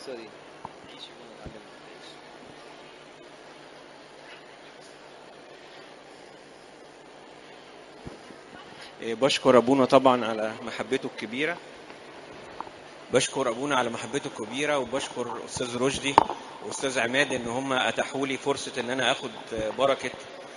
سوري إيه، بشكر ابونا طبعا على محبته الكبيره بشكر ابونا على محبته الكبيره وبشكر استاذ رشدي واستاذ عماد ان هم اتاحوا لي فرصه ان انا اخد بركه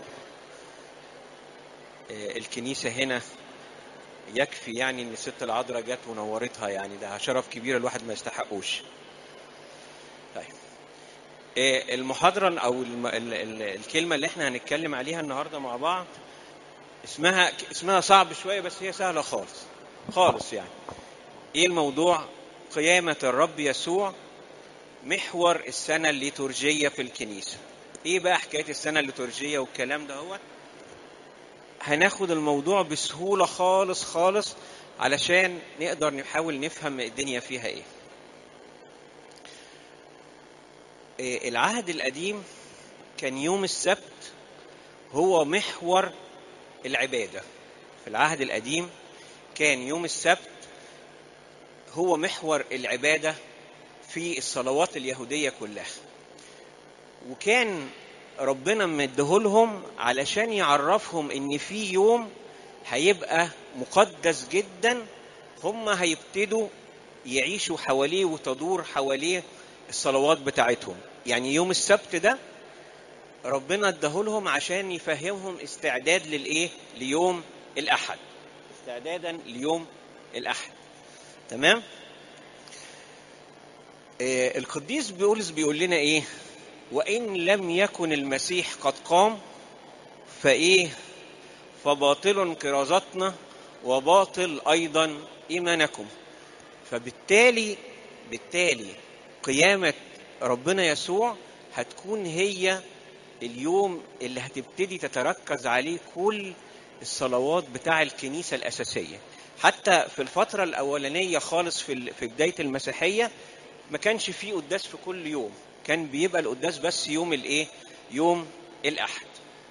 إيه، الكنيسه هنا يكفي يعني ان الست العذراء جت ونورتها يعني ده شرف كبير الواحد ما يستحقوش طيب إيه، المحاضره او الم- ال- ال- الكلمه اللي احنا هنتكلم عليها النهارده مع بعض اسمها اسمها صعب شويه بس هي سهله خالص خالص يعني ايه الموضوع قيامه الرب يسوع محور السنه الليتورجيه في الكنيسه ايه بقى حكايه السنه الليتورجيه والكلام ده هو هناخد الموضوع بسهوله خالص خالص علشان نقدر نحاول نفهم الدنيا فيها ايه إيه، العهد القديم كان يوم السبت هو محور العبادة في العهد القديم كان يوم السبت هو محور العبادة في الصلوات اليهودية كلها وكان ربنا مديهولهم علشان يعرفهم ان في يوم هيبقى مقدس جدا هم هيبتدوا يعيشوا حواليه وتدور حواليه الصلوات بتاعتهم يعني يوم السبت ده ربنا اداهولهم عشان يفهمهم استعداد للايه ليوم الاحد استعدادا ليوم الاحد تمام آه القديس بيقولس بيقول لنا ايه وان لم يكن المسيح قد قام فايه فباطل كرازتنا وباطل ايضا ايمانكم فبالتالي بالتالي قيامه ربنا يسوع هتكون هي اليوم اللي هتبتدي تتركز عليه كل الصلوات بتاع الكنيسة الأساسية حتى في الفترة الأولانية خالص في ال- في بداية المسيحية ما كانش فيه قداس في كل يوم كان بيبقى القداس بس يوم الايه يوم الأحد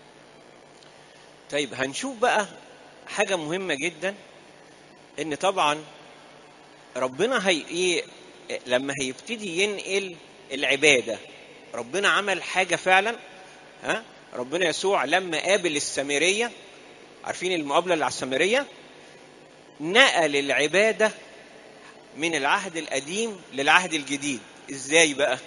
طيب هنشوف بقى حاجة مهمة جدا ان طبعا ربنا هي ايه لما هيبتدي ينقل العبادة ربنا عمل حاجة فعلا ها ربنا يسوع لما قابل السامريه عارفين المقابله اللي على السامريه نقل العباده من العهد القديم للعهد الجديد ازاي بقى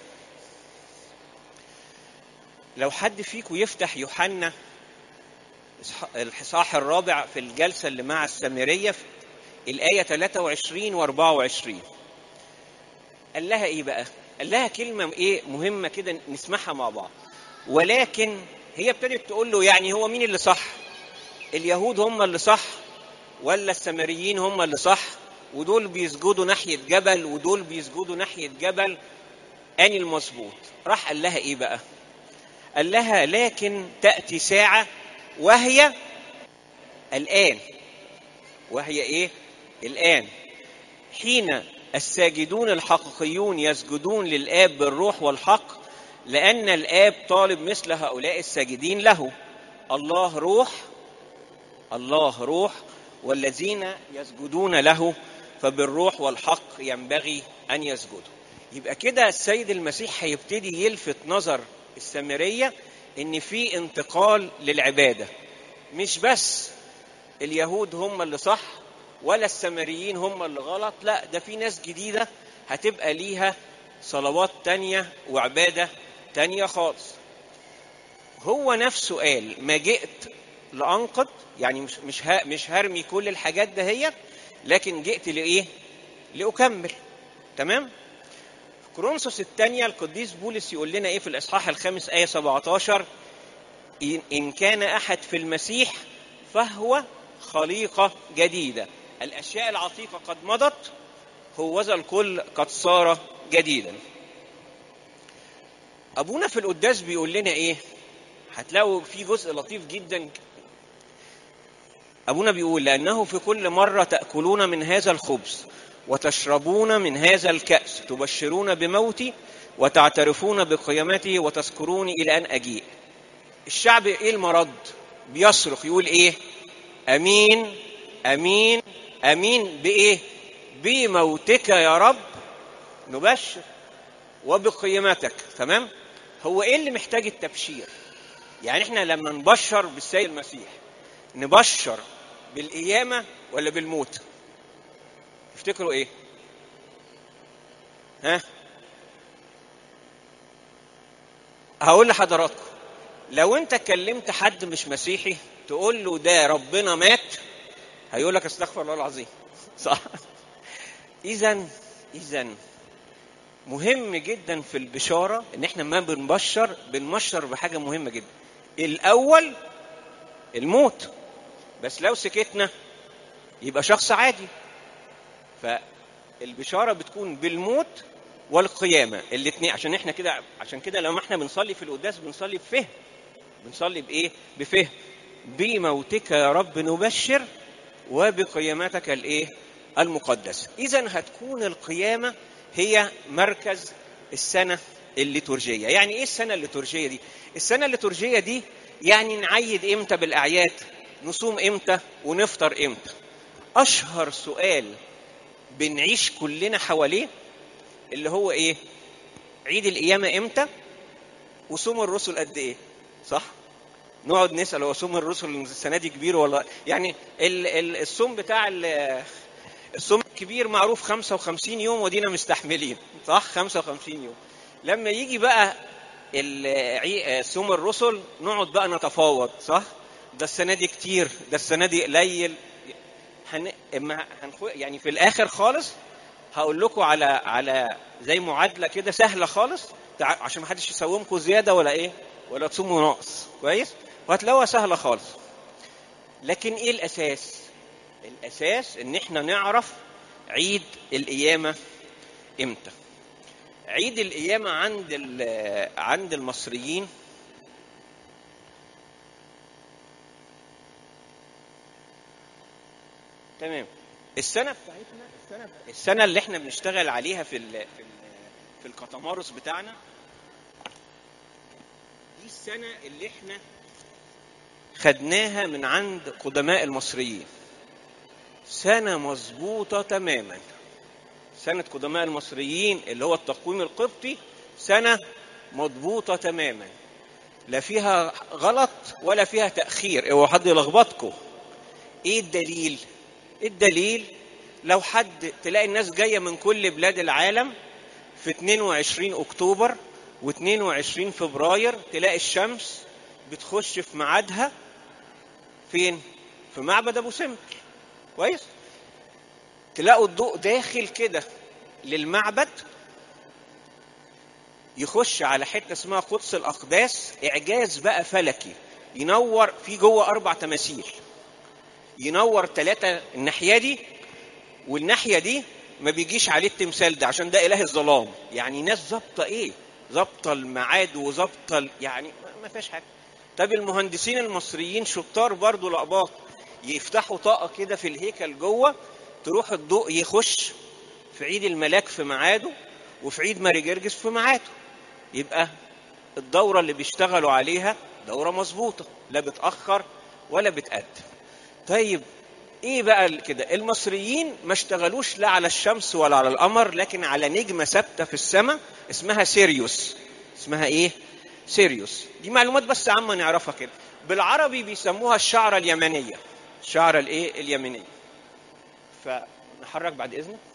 لو حد فيكم يفتح يوحنا إصح- الاصحاح الرابع في الجلسه اللي مع السامريه في الايه 23 و 24 قال لها ايه بقى قال لها كلمه ايه مهمه كده نسمعها مع بعض ولكن هي ابتدت تقول له يعني هو مين اللي صح اليهود هم اللي صح ولا السامريين هم اللي صح ودول بيسجدوا ناحية جبل ودول بيسجدوا ناحية جبل أني المظبوط راح قال لها إيه بقى قال لها لكن تأتي ساعة وهي الآن وهي إيه الآن حين الساجدون الحقيقيون يسجدون للآب بالروح والحق لأن الآب طالب مثل هؤلاء الساجدين له الله روح الله روح والذين يسجدون له فبالروح والحق ينبغي أن يسجدوا يبقى كده السيد المسيح هيبتدي يلفت نظر السامرية إن في انتقال للعبادة مش بس اليهود هم اللي صح ولا السامريين هم اللي غلط لا ده في ناس جديدة هتبقى ليها صلوات تانية وعبادة تانية خالص هو نفسه قال ما جئت لأنقض يعني مش مش ها مش هرمي كل الحاجات دهيت لكن جئت لإيه؟ لأكمل تمام؟ في كورنثوس الثانية القديس بولس يقول لنا إيه في الإصحاح الخامس آية 17 إن- إن كان أحد في المسيح فهو خليقة جديدة الأشياء العتيقة قد مضت هوذا الكل قد صار جديدا أبونا في القداس بيقول لنا إيه هتلاقوا في جزء لطيف جدا أبونا بيقول لأنه في كل مرة تأكلون من هذا الخبز وتشربون من هذا الكأس تبشرون بموتي وتعترفون بقيامته وتذكروني إلى أن أجيء الشعب إيه المرض بيصرخ يقول إيه أمين أمين أمين بإيه بموتك يا رب نبشر وبقيمتك تمام هو ايه اللي محتاج التبشير يعني احنا لما نبشر بالسيد المسيح نبشر بالقيامة ولا بالموت تفتكروا ايه ها هقول لحضراتكم لو انت كلمت حد مش مسيحي تقول له ده ربنا مات هيقول لك استغفر الله العظيم صح اذا اذا مهم جدا في البشاره ان احنا ما بنبشر بنبشر بحاجه مهمه جدا الاول الموت بس لو سكتنا يبقى شخص عادي فالبشاره بتكون بالموت والقيامه الاثنين عشان احنا كده عشان كده لما احنا بنصلي في القداس بنصلي بفهم بنصلي بايه بفهم بموتك يا رب نبشر وبقيامتك الايه المقدسه اذا هتكون القيامه هي مركز السنه الليتورجيه يعني ايه السنه الليتورجيه دي السنه الليتورجيه دي يعني نعيد امتى بالاعياد نصوم امتى ونفطر امتى اشهر سؤال بنعيش كلنا حواليه اللي هو ايه عيد القيامه امتى وصوم الرسل قد ايه صح نقعد نسال هو صوم الرسل السنه دي كبير ولا يعني ال- ال- الصوم بتاع ال- الصوم الكبير معروف 55 يوم ودينا مستحملين صح 55 يوم لما يجي بقى ال- صوم الرسل نقعد بقى نتفاوض صح ده السنه دي كتير ده السنه دي قليل هن... اما هنخو... يعني في الاخر خالص هقول لكم على على زي معادله كده سهله خالص تع... عشان ما حدش يسومكم زياده ولا ايه ولا تصوموا ناقص كويس وهتلاقوها سهله خالص لكن ايه الاساس الاساس ان احنا نعرف عيد القيامه امتى عيد القيامه عند ال... عند المصريين تمام السنه بتاعتنا السنه السنه اللي احنا بنشتغل عليها في ال في ال في الكتمارس بتاعنا دي السنه اللي احنا خدناها من عند قدماء المصريين سنه مظبوطه تماما سنه قدماء المصريين اللي هو التقويم القبطي سنه مضبوطه تماما لا فيها غلط ولا فيها تاخير اوعوا حد يلخبطكم ايه الدليل الدليل لو حد تلاقي الناس جايه من كل بلاد العالم في 22 اكتوبر و22 فبراير تلاقي الشمس بتخش في ميعادها فين؟ في معبد ابو سمبل كويس؟ تلاقوا الضوء داخل كده للمعبد يخش على حته اسمها قدس الاقداس اعجاز بقى فلكي ينور في جوه اربع تماثيل ينور ثلاثة الناحية دي والناحية دي ما بيجيش عليه التمثال ده عشان ده إله الظلام يعني ناس ظابطة إيه ظابطة الميعاد وظابطة ال- يعني ما- ما فيهاش حاجة طب المهندسين المصريين شطار برضو لقباط يفتحوا طاقة كده في الهيكل جوه تروح الضوء يخش في عيد الملاك في ميعاده وفي عيد ماري جرجس في ميعاده يبقى الدورة اللي بيشتغلوا عليها دورة مظبوطة لا بتأخر ولا بتقدم طيب ايه بقى ال- كده المصريين ما اشتغلوش لا على الشمس ولا على القمر لكن على نجمة ثابتة في السماء اسمها سيريوس اسمها ايه سيريوس دي معلومات بس عامة نعرفها كده بالعربي بيسموها الشعرة اليمنية الشعرة الايه اليمنية فنحرك بعد اذنك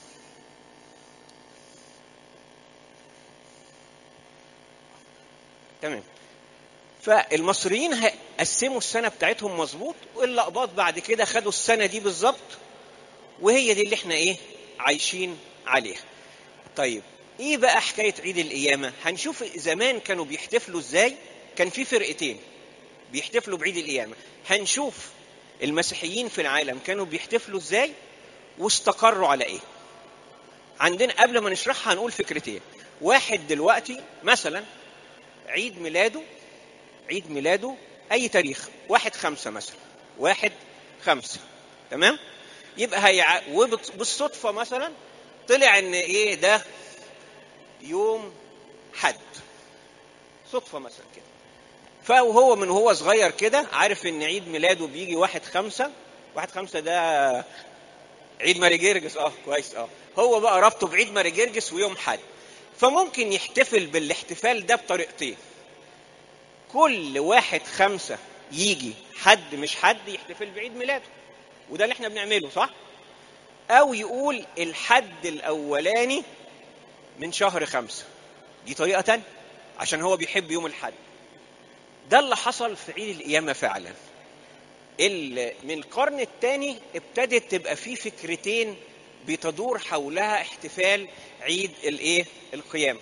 تمام فالمصريين قسموا السنه بتاعتهم مظبوط واللقباط بعد كده خدوا السنه دي بالظبط وهي دي اللي احنا ايه عايشين عليها طيب ايه بقى حكايه عيد القيامه هنشوف زمان كانوا بيحتفلوا ازاي كان في فرقتين بيحتفلوا بعيد القيامه هنشوف المسيحيين في العالم كانوا بيحتفلوا ازاي واستقروا على ايه عندنا قبل ما نشرحها هنقول فكرتين واحد دلوقتي مثلا عيد ميلاده عيد ميلاده اي تاريخ واحد خمسة مثلا واحد خمسة تمام يبقى هي وبالصدفة مثلا طلع ان ايه ده يوم حد صدفة مثلا كده فهو من هو صغير كده عارف ان عيد ميلاده بيجي واحد خمسة واحد خمسة ده عيد ماري جرجس اه كويس اه هو بقى ربطه بعيد ماري جرجس ويوم حد فممكن يحتفل بالاحتفال ده بطريقتين كل واحد خمسة يجي حد مش حد يحتفل بعيد ميلاده وده اللي احنا بنعمله صح او يقول الحد الاولاني من شهر خمسة دي طريقة تانية عشان هو بيحب يوم الحد ده اللي حصل في عيد القيامة فعلا ال- من القرن الثاني ابتدت تبقى فيه فكرتين بتدور حولها احتفال عيد الايه القيامة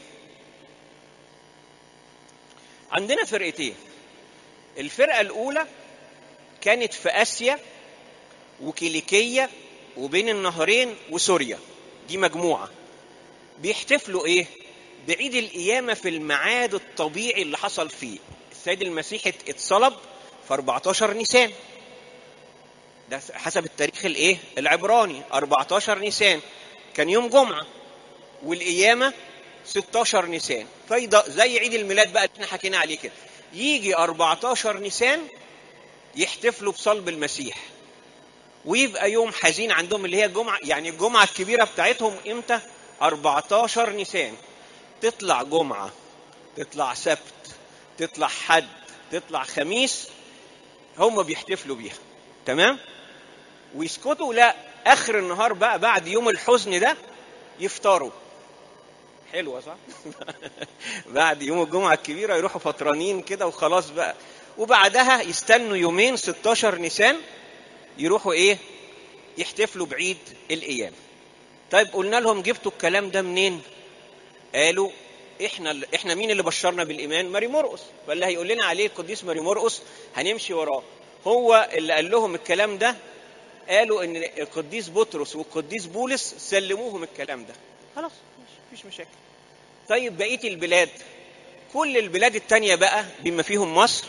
عندنا فرقتين الفرقة الأولى كانت في آسيا وكيليكية وبين النهرين وسوريا دي مجموعة بيحتفلوا إيه؟ بعيد القيامة في الميعاد الطبيعي اللي حصل فيه السيد المسيح ات- اتصلب في 14 نيسان ده حسب التاريخ الايه العبراني 14 نيسان كان يوم جمعة والقيامة 16 نيسان فيض زي عيد الميلاد بقى اللي احنا حكينا عليه كده يجي 14 نيسان يحتفلوا بصلب المسيح ويبقى يوم حزين عندهم اللي هي الجمعة يعني الجمعة الكبيرة بتاعتهم امتى 14 نيسان تطلع جمعة تطلع سبت تطلع حد تطلع خميس هم بيحتفلوا بيها تمام ويسكتوا لا اخر النهار بقى بعد يوم الحزن ده يفطروا حلوه صح بعد يوم الجمعه الكبيره يروحوا فطرانين كده وخلاص بقى وبعدها يستنوا يومين 16 نيسان يروحوا ايه يحتفلوا بعيد القيامه طيب قلنا لهم جبتوا الكلام ده منين قالوا احنا احنا مين اللي بشرنا بالايمان ماري مرقس فاللي هيقول لنا عليه القديس ماري مرقس هنمشي وراه هو اللي قال لهم الكلام ده قالوا ان القديس بطرس والقديس بولس سلموهم الكلام ده خلاص مفيش مشاكل طيب بقيه البلاد كل البلاد التانية بقى بما فيهم مصر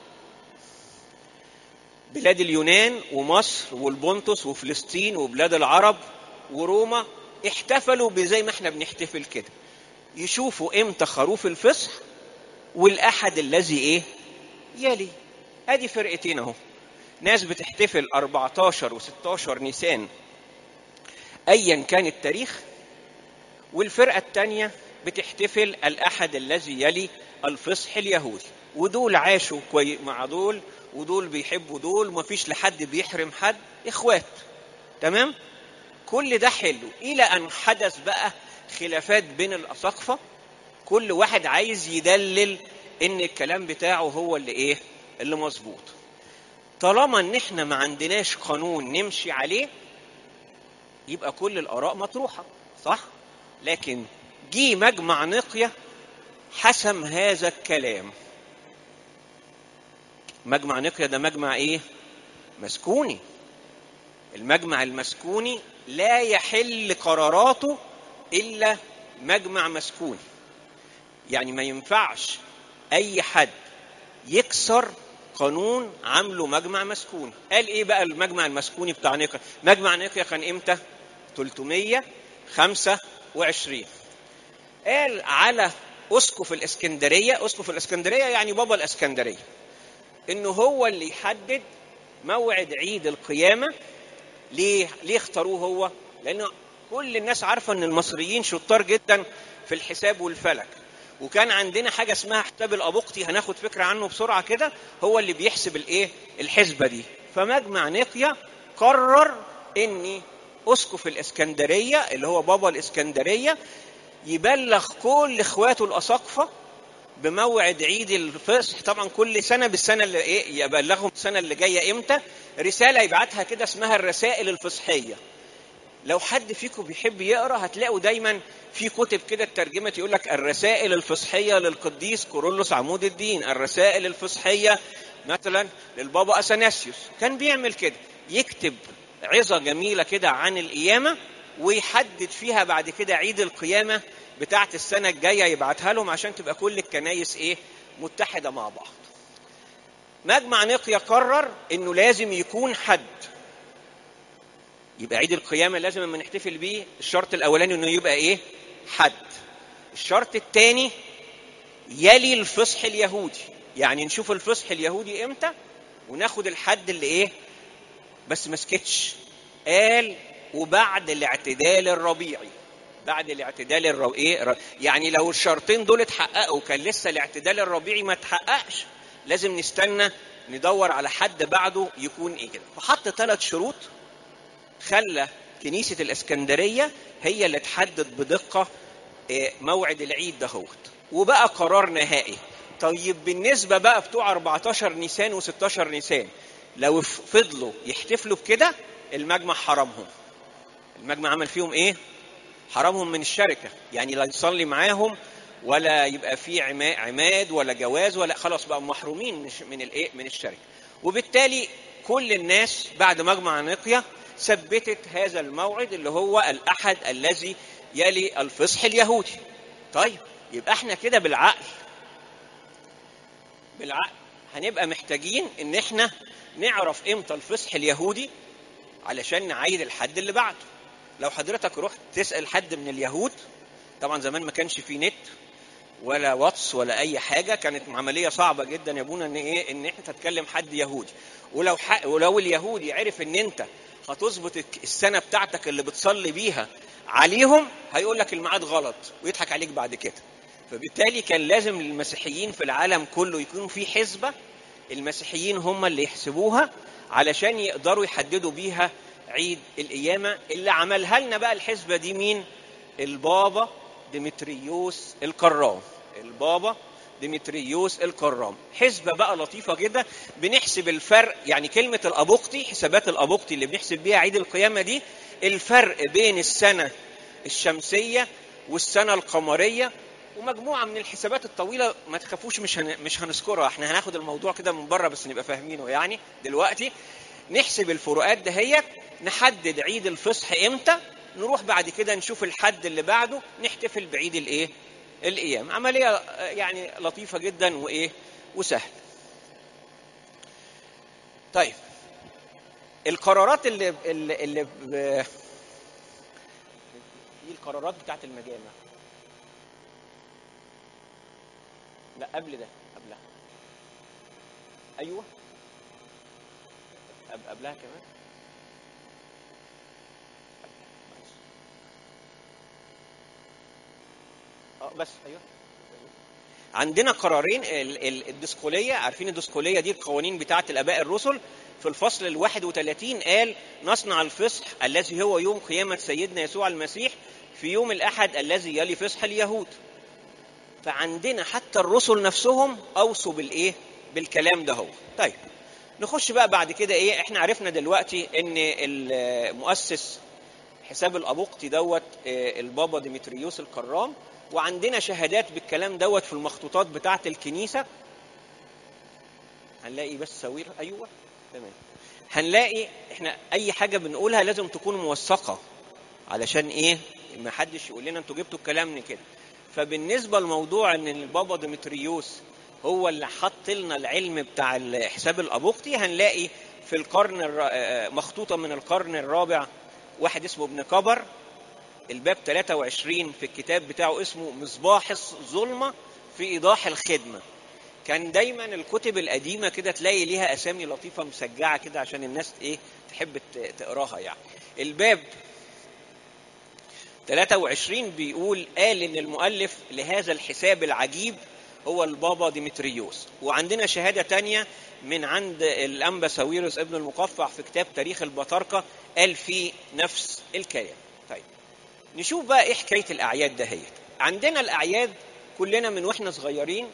بلاد اليونان ومصر والبونتوس وفلسطين وبلاد العرب وروما احتفلوا بزي ما احنا بنحتفل كده يشوفوا امتى خروف الفصح والاحد الذي ايه يلي ادي فرقتين اهو ناس بتحتفل 14 و16 نيسان ايا كان التاريخ والفرقه الثانيه بتحتفل الاحد الذي يلي الفصح اليهودي ودول عاشوا كوي مع دول ودول بيحبوا دول ومفيش لحد بيحرم حد اخوات تمام كل ده حلو الى ان حدث بقى خلافات بين الاساقفه كل واحد عايز يدلل ان الكلام بتاعه هو اللي ايه اللي مظبوط طالما ان احنا ما عندناش قانون نمشي عليه يبقى كل الاراء مطروحه صح لكن جه مجمع نقيه حسم هذا الكلام مجمع نقيه ده مجمع ايه مسكوني المجمع المسكوني لا يحل قراراته الا مجمع مسكوني يعني ما ينفعش اي حد يكسر قانون عامله مجمع مسكوني قال ايه بقى المجمع المسكوني بتاع نقيا مجمع نقيا كان امتى 325 قال على اسقف الاسكندريه اسقف الاسكندريه يعني بابا الاسكندريه انه هو اللي يحدد موعد عيد القيامه ليه ليه اختاروه هو لان كل الناس عارفه ان المصريين شطار جدا في الحساب والفلك وكان عندنا حاجه اسمها حساب الابوقتي هناخد فكره عنه بسرعه كده هو اللي بيحسب الايه الحسبه دي فمجمع نقيا قرر ان اسقف الاسكندريه اللي هو بابا الاسكندريه يبلغ كل اخواته الاساقفه بموعد عيد الفصح طبعا كل سنه بالسنه اللي ايه يبلغهم السنه اللي جايه امتى رساله يبعتها كده اسمها الرسائل الفصحيه لو حد فيكم بيحب يقرا هتلاقوا دايما في كتب كده اترجمت يقول لك الرسائل الفصحيه للقديس كورولوس عمود الدين الرسائل الفصحيه مثلا للبابا اثناسيوس كان بيعمل كده يكتب عظه جميله كده عن القيامه ويحدد فيها بعد كده عيد القيامه بتاعت السنه الجايه يبعتها لهم عشان تبقى كل الكنايس ايه متحده مع بعض مجمع نقيا قرر انه لازم يكون حد يبقى عيد القيامه لازم لما نحتفل بيه الشرط الاولاني انه يبقى ايه حد الشرط الثاني يلي الفصح اليهودي يعني نشوف الفصح اليهودي امتى وناخد الحد اللي ايه بس ما سكتش قال وبعد الاعتدال الربيعي بعد الاعتدال الربيعي إيه؟ يعني لو الشرطين دول اتحققوا كان لسه الاعتدال الربيعي ما اتحققش لازم نستنى ندور على حد بعده يكون ايه كده فحط ثلاث شروط خلى كنيسة الإسكندرية هي اللي تحدد بدقة إيه، موعد العيد دهوت وبقى قرار نهائي طيب بالنسبة بقى بتوع 14 نيسان و16 نيسان لو ف- فضلوا يحتفلوا بكده المجمع حرمهم المجمع عمل فيهم ايه حرمهم من الشركة يعني لا يصلي معاهم ولا يبقى في عما- عماد ولا جواز ولا خلاص بقى محرومين من الش- من الايه من الشركة وبالتالي كل الناس بعد مجمع نقية ثبتت هذا الموعد اللي هو الأحد الذي يلي الفصح اليهودي طيب يبقى احنا كده بالعقل بالعقل هنبقى محتاجين ان احنا نعرف امتى الفصح اليهودي علشان نعيد الحد اللي بعده لو حضرتك رحت تسال حد من اليهود طبعا زمان ما كانش في نت ولا واتس ولا اي حاجه كانت عمليه صعبه جدا يا ابونا ان ايه ان انت تتكلم حد يهودي ولو ح... ولو اليهودي عرف ان انت هتظبط الك- السنه بتاعتك اللي بتصلي بيها عليهم هيقول لك الميعاد غلط ويضحك عليك بعد كده فبالتالي كان لازم للمسيحيين في العالم كله يكون في حسبه المسيحيين هم اللي يحسبوها علشان يقدروا يحددوا بيها عيد القيامه اللي عملها لنا بقى الحسبه دي مين البابا ديمتريوس الكرام البابا ديمتريوس الكرام حسبة بقى لطيفة جدا بنحسب الفرق يعني كلمة الأبوقتي حسابات الأبوقتي اللي بنحسب بيها عيد القيامة دي الفرق بين السنة الشمسية والسنة القمرية ومجموعة من الحسابات الطويلة ما تخافوش مش هن... مش هنذكرها احنا هناخد الموضوع كده من بره بس نبقى فاهمينه يعني دلوقتي نحسب الفروقات دهيت نحدد عيد الفصح امتى نروح بعد كده نشوف الحد اللي بعده نحتفل بعيد الايه الايام عمليه آه، يعني لطيفه جدا وايه وسهل طيب القرارات اللي اللي, اللي ب... دي القرارات بتاعت المجامع لا قبل ده قبلها ايوه قبل- قبلها كمان اه بس ايوه عندنا قرارين ال- ال- الدسقوليه عارفين الدسقوليه دي القوانين بتاعه الاباء الرسل في الفصل ال 31 قال نصنع الفصح الذي هو يوم قيامه سيدنا يسوع المسيح في يوم الاحد الذي يلي فصح اليهود فعندنا حتى الرسل نفسهم اوصوا بالايه بالكلام ده هو طيب نخش بقى بعد كده ايه احنا عرفنا دلوقتي ان المؤسس حساب الابوقتي دوت آه، البابا ديمتريوس الكرام وعندنا شهادات بالكلام دوت في المخطوطات بتاعه الكنيسه هنلاقي بس سوير ايوه تمام هنلاقي احنا اي حاجه بنقولها لازم تكون موثقه علشان ايه ما حدش يقول لنا انتوا جبتوا الكلام من كده فبالنسبه لموضوع ان البابا ديمتريوس هو اللي حط لنا العلم بتاع الحساب الابوقتي هنلاقي في القرن الر... آه، مخطوطه من القرن الرابع واحد اسمه ابن كبر الباب 23 في الكتاب بتاعه اسمه مصباح الظلمه في ايضاح الخدمه كان دايما الكتب القديمه كده تلاقي ليها اسامي لطيفه مسجعه كده عشان الناس ايه تحب ت- تقراها يعني الباب 23 بيقول قال ان المؤلف لهذا الحساب العجيب هو البابا ديمتريوس وعندنا شهاده تانية من عند الانبا ساويروس ابن المقفع في كتاب تاريخ البطاركه قال فيه نفس الكلام طيب نشوف بقى ايه حكايه الاعياد دهيت عندنا الاعياد كلنا من واحنا صغيرين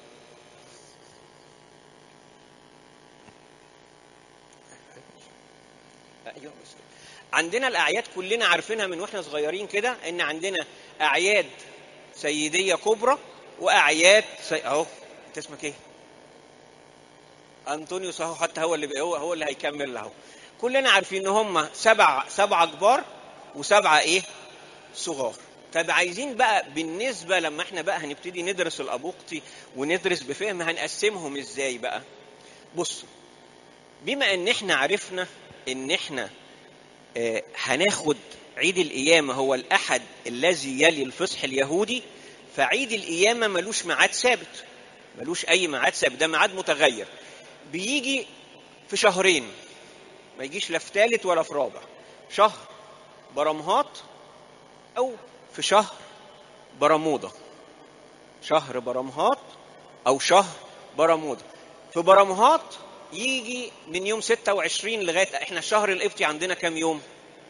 ايوه بس كده. عندنا الاعياد كلنا عارفينها من واحنا صغيرين كده ان عندنا اعياد سيديه كبرى واعياد سي... اهو انت اسمك ايه؟ انطونيوس اهو حتى هو اللي هو هو اللي هيكمل اهو كلنا عارفين ان هم سبع سبعه كبار وسبعه ايه؟ صغار طب عايزين بقى بالنسبه لما احنا بقى هنبتدي ندرس الابوقتي وندرس بفهم هنقسمهم ازاي بقى؟ بصوا بما ان احنا عرفنا ان احنا آه، هناخد عيد القيامة هو الأحد الذي يلي الفصح اليهودي فعيد القيامة ملوش ميعاد ثابت ملوش أي ميعاد ثابت ده ميعاد متغير بيجي في شهرين ما يجيش لا في ثالث ولا في رابع شهر برمهات او في شهر برمودا شهر برمهات او شهر برمودا في برمهات يجي من يوم 26 لغايه احنا الشهر القبطي عندنا كام يوم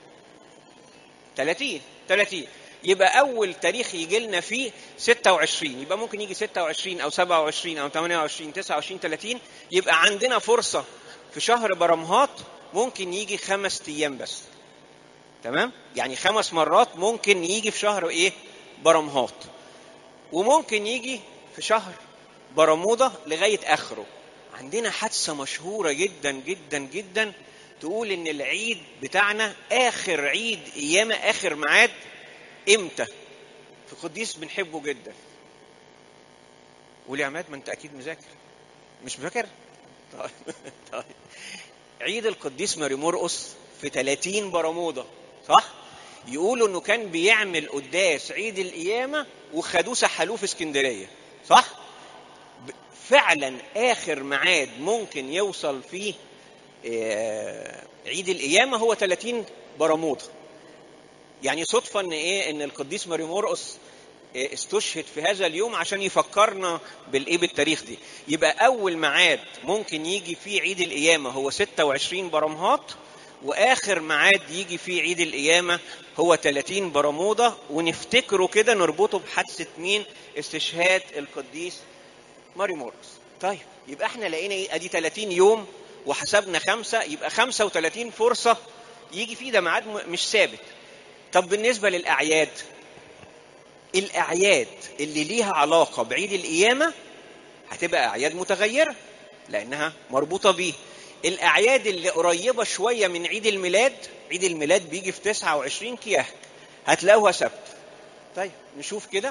30 30 يبقى اول تاريخ يجي لنا فيه 26 يبقى ممكن يجي 26 او 27 او 28 29 30 يبقى عندنا فرصه في شهر برمهات ممكن يجي خمس ايام بس تمام يعني خمس مرات ممكن يجي في شهر ايه برمهات وممكن يجي في شهر برمودا لغايه اخره عندنا حادثه مشهوره جدا جدا جدا تقول ان العيد بتاعنا اخر عيد ايام اخر ميعاد امتى في قديس بنحبه جدا قول يا عماد ما انت اكيد مذاكر مش مذاكر طيب طيب عيد القديس ماري مرقس في 30 برمودا صح يقولوا انه كان بيعمل قداس عيد القيامه وخدوه سحلوه في اسكندريه صح ب- فعلا اخر ميعاد ممكن يوصل فيه آه، عيد القيامه هو 30 برمودا يعني صدفه ان ايه ان القديس ماري مرقس آه، استشهد في هذا اليوم عشان يفكرنا بالايه بالتاريخ دي يبقى اول ميعاد ممكن يجي فيه عيد القيامه هو 26 برمهات واخر ميعاد يجي فيه عيد القيامه هو 30 برمودا ونفتكره كده نربطه بحادثه مين استشهاد القديس ماري موركس طيب يبقى احنا لقينا ايه ادي 30 يوم وحسبنا خمسه يبقى 35 فرصه يجي فيه ده ميعاد م- مش ثابت طب بالنسبه للاعياد الاعياد اللي ليها علاقه بعيد القيامه هتبقى اعياد متغيره لانها مربوطه بيه الاعياد اللي قريبه شويه من عيد الميلاد عيد الميلاد بيجي في 29 كياك هتلاقوها سبت طيب نشوف كده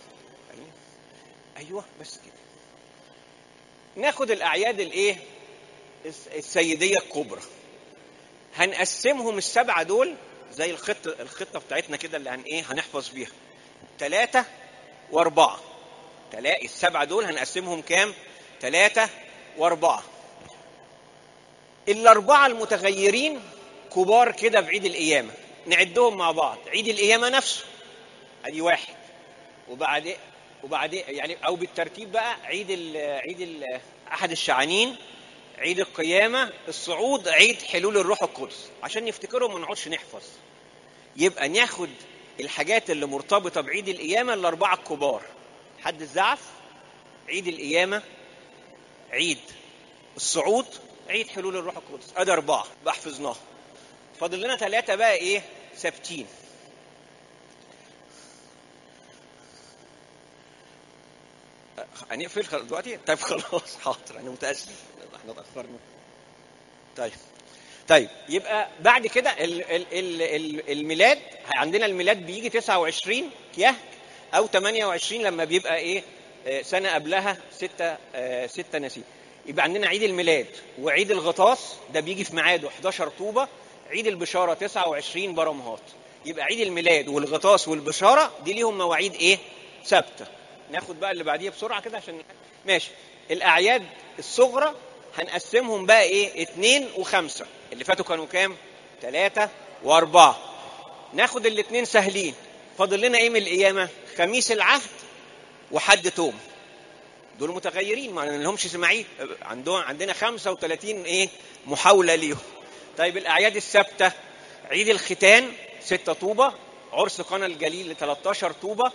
ايوه بس كده ناخد الاعياد الايه الس- السيديه الكبرى هنقسمهم السبعه دول زي الخطه الخطه بتاعتنا كده اللي هن ايه هنحفظ بيها ثلاثه واربعه تلاقي السبعه دول هنقسمهم كام ثلاثه واربعه الاربعه المتغيرين كبار كده بعيد القيامه نعدهم مع بعض عيد القيامه نفسه ادي واحد وبعدين وبعدين يعني او بالترتيب بقى عيد ال عيد ال احد الشعانين عيد القيامه الصعود عيد حلول الروح القدس عشان نفتكرهم ما نقعدش نحفظ يبقى ناخد الحاجات اللي مرتبطه بعيد القيامه الاربعه الكبار حد الزعف عيد القيامه عيد الصعود عيد حلول الروح القدس ادي اربعه بقى حفظناها فاضل لنا ثلاثه بقى ايه ثابتين هنقفل خلاص دلوقتي طيب خلاص حاضر انا متاسف احنا اتاخرنا طيب طيب يبقى بعد كده ال ال ال ال الميلاد عندنا الميلاد بيجي 29 كيهك او 28 لما بيبقى ايه آه، سنه قبلها 6 6 نسيم يبقى عندنا عيد الميلاد وعيد الغطاس ده بيجي في ميعاده 11 طوبه عيد البشاره 29 برمهات يبقى عيد الميلاد والغطاس والبشاره دي ليهم مواعيد ايه ثابته ناخد بقى اللي بعديها بسرعه كده عشان ماشي الاعياد الصغرى هنقسمهم بقى ايه اتنين وخمسة اللي فاتوا كانوا كام تلاتة واربعة ناخد الاتنين سهلين فاضل لنا ايه من القيامة خميس العهد وحد توم دول متغيرين ما لهمش سماعين عندهم عندنا 35 ايه محاولة ليهم طيب الاعياد الثابتة عيد الختان ستة طوبة عرس قنا الجليل 13 طوبة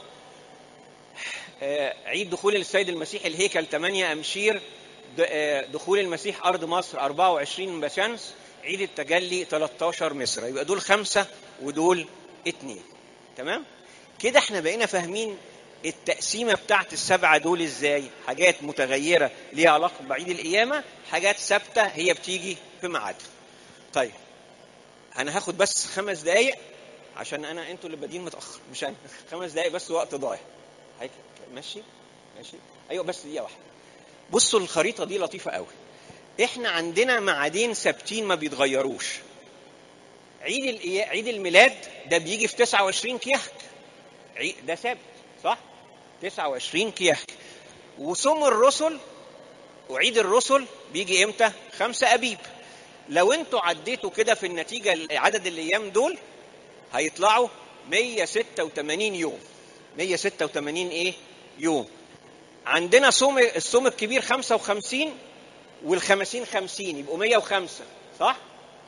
آه، عيد دخول السيد المسيح الهيكل 8 امشير د- آه، دخول المسيح ارض مصر 24 بشمس عيد التجلي 13 مصر يبقى دول خمسه ودول اتنين تمام كده احنا بقينا فاهمين التقسيمه بتاعت السبعه دول ازاي حاجات متغيره ليها علاقه بعيد القيامه حاجات ثابته هي بتيجي في ميعادها طيب انا هاخد بس خمس دقايق عشان انا انتوا اللي بادين متاخر مش انا خمس دقايق بس وقت ضايع هيك ماشي ماشي ايوه بس دقيقه واحده بصوا الخريطه دي لطيفه قوي احنا عندنا معادين ثابتين ما بيتغيروش عيد الإي- عيد الميلاد ده بيجي في 29 كيهك عيد ده ثابت صح 29 كيهك وصوم الرسل وعيد الرسل بيجي امتى خمسة ابيب لو انتوا عديتوا كده في النتيجه عدد الايام دول هيطلعوا 186 يوم 186 ايه يوم عندنا صوم الصوم الكبير 55 والخمسين 50 يبقوا 105 صح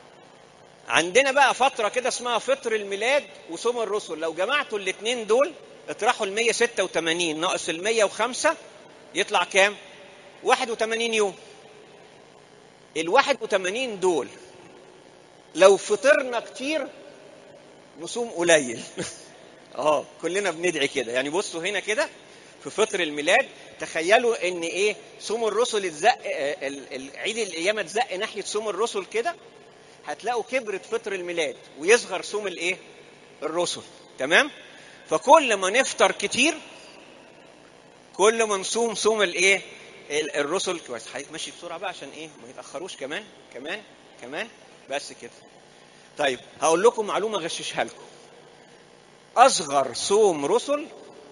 عندنا بقى فترة كده اسمها فطر الميلاد وصوم الرسل لو جمعتوا الاثنين دول اطرحوا ال 186 ناقص ال 105 يطلع كام؟ 81 يوم ال 81 دول لو فطرنا كتير نصوم قليل اه كلنا بندعي كده يعني بصوا هنا كده في فطر الميلاد تخيلوا ان ايه صوم الرسل اتزق عيد القيامه اتزق ناحيه صوم الرسل كده هتلاقوا كبرت فطر الميلاد ويصغر صوم الايه الرسل تمام فكل ما نفطر كتير كل ما نصوم صوم الايه الرسل كويس ماشي بسرعه بقى عشان ايه ما يتاخروش كمان كمان كمان بس كده طيب هقول لكم معلومه غششها لكم اصغر صوم رسل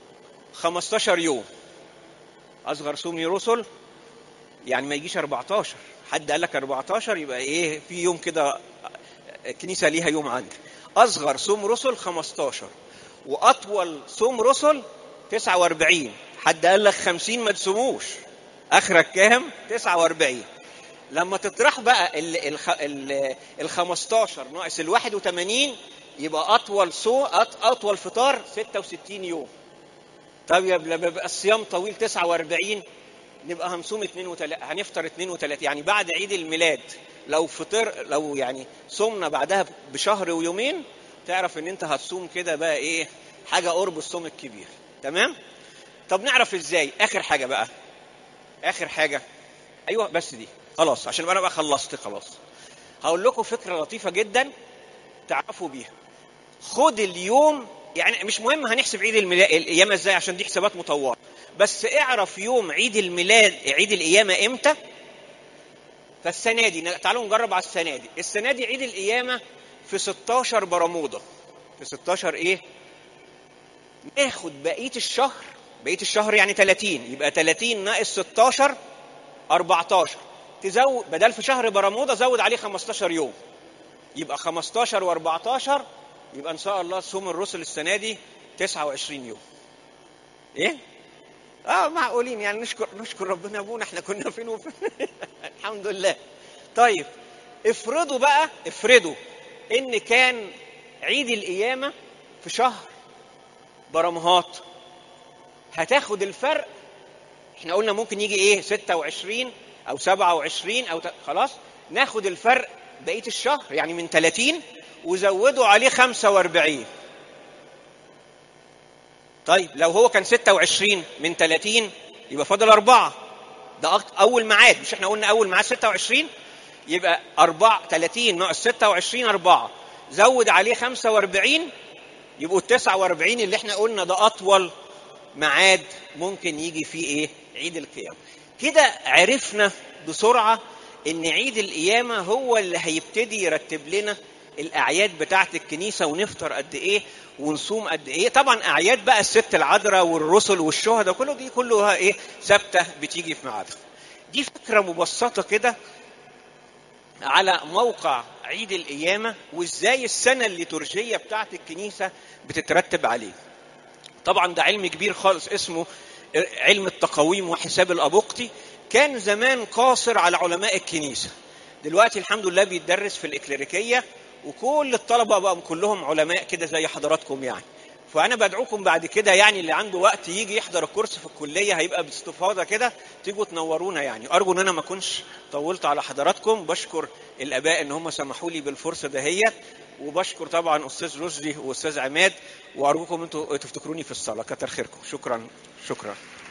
15 يوم اصغر صوم رسل يعني ما يجيش 14 حد قال لك 14 يبقى ايه في يوم كده الكنيسه ليها يوم عندي اصغر صوم رسل 15 واطول صوم رسل 49 حد قال لك 50 ما تصوموش اخرك كام 49 لما تطرح بقى ال ال ال 15 ناقص ال 81 يبقى اطول سو اطول فطار 66 يوم طب لما بيبقى الصيام طويل 49 نبقى هنصوم 32 هنفطر 32 يعني بعد عيد الميلاد لو فطر لو يعني صمنا بعدها بشهر ويومين تعرف ان انت هتصوم كده بقى ايه حاجه قرب الصوم الكبير تمام طب نعرف ازاي اخر حاجه بقى اخر حاجه ايوه بس دي خلاص عشان انا بقى خلصت خلاص هقول لكم فكره لطيفه جدا تعرفوا بيها خد اليوم يعني مش مهم هنحسب عيد الميلاد القيامه ازاي عشان دي حسابات مطوره بس اعرف يوم عيد الميلاد عيد القيامه امتى فالسنه دي تعالوا نجرب على السنه دي السنه دي عيد القيامه في 16 برموده في 16 ايه ناخد بقيه الشهر بقيه الشهر يعني 30 يبقى 30 ناقص 16 14 تزود بدل في شهر برموده زود عليه 15 يوم يبقى 15 و14 يبقى ان شاء الله صوم الرسل السنه دي 29 يوم ايه اه معقولين يعني نشكر نشكر ربنا ابونا احنا كنا فين وفين الحمد لله طيب افرضوا بقى افرضوا ان كان عيد القيامه في شهر برمهات هتاخد الفرق احنا قلنا ممكن يجي ايه 26 او 27 او ت... خلاص ناخد الفرق بقيه الشهر يعني من 30 وزودوا عليه 45 طيب لو هو كان 26 من 30 يبقى فاضل أربعة ده أول ميعاد مش احنا قلنا أول ميعاد 26 يبقى 4 30 ناقص 26 4 زود عليه 45 يبقوا ال 49 اللي احنا قلنا ده أطول ميعاد ممكن يجي فيه إيه؟ عيد القيامة. كده عرفنا بسرعة إن عيد القيامة هو اللي هيبتدي يرتب لنا الاعياد بتاعه الكنيسه ونفطر قد ايه ونصوم قد ايه طبعا اعياد بقى الست العذراء والرسل والشهداء كله دي كلها ايه ثابته بتيجي في ميعادها دي فكره مبسطه كده على موقع عيد القيامه وازاي السنه الليتورجيه بتاعه الكنيسه بتترتب عليه طبعا ده علم كبير خالص اسمه علم التقاويم وحساب الابوقتي كان زمان قاصر على علماء الكنيسه دلوقتي الحمد لله بيتدرس في الاكليريكيه وكل الطلبه بقى كلهم علماء كده زي حضراتكم يعني فانا بدعوكم بعد كده يعني اللي عنده وقت يجي يحضر الكورس في الكليه هيبقى باستفاضه كده تيجوا تنورونا يعني ارجو ان انا ما اكونش طولت على حضراتكم بشكر الاباء ان هم سمحوا لي بالفرصه دهيت وبشكر طبعا استاذ رشدي واستاذ عماد وارجوكم انتوا تفتكروني في الصلاه كتر خيركم شكرا شكرا